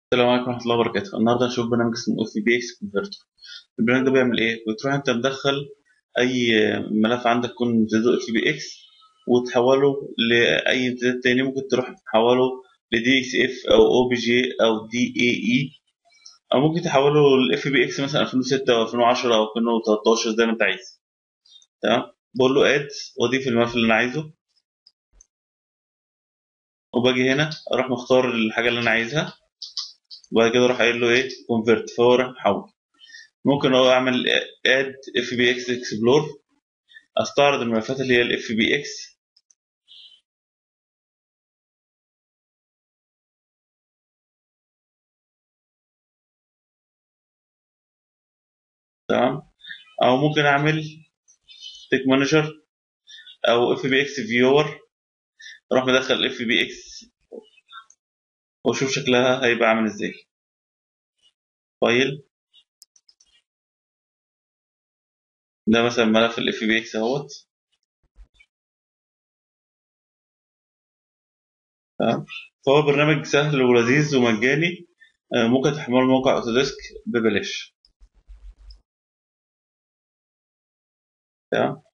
السلام عليكم ورحمة الله وبركاته النهاردة هنشوف برنامج اسمه اف بي اكس كونفرتر البرنامج ده بيعمل ايه بتروح انت تدخل اي ملف عندك يكون امتداده اف بي اكس وتحوله لاي امتداد تاني ممكن تروح تحوله لدي اكس اف او او بي جي او دي اي اي او ممكن تحوله لاف بي اكس مثلا 2006 او 2010 او 2013 زي ما انت عايز تمام بقول له اد واضيف الملف اللي انا عايزه وباجي هنا اروح مختار الحاجة اللي انا عايزها وبعد كده اروح قايل له ايه كونفرت فهو راح محول ممكن هو اعمل اد اف بي اكس اكسبلور استعرض الملفات اللي هي الاف بي اكس تمام او ممكن اعمل تيك مانجر او اف بي اكس فيور اروح مدخل اف بي اكس واشوف شكلها هيبقى عامل ازاي فايل ده مثلا ملف الاف بي اكس اهوت تمام فهو برنامج سهل ولذيذ ومجاني ممكن تحمله موقع اوتوديسك ببلاش تمام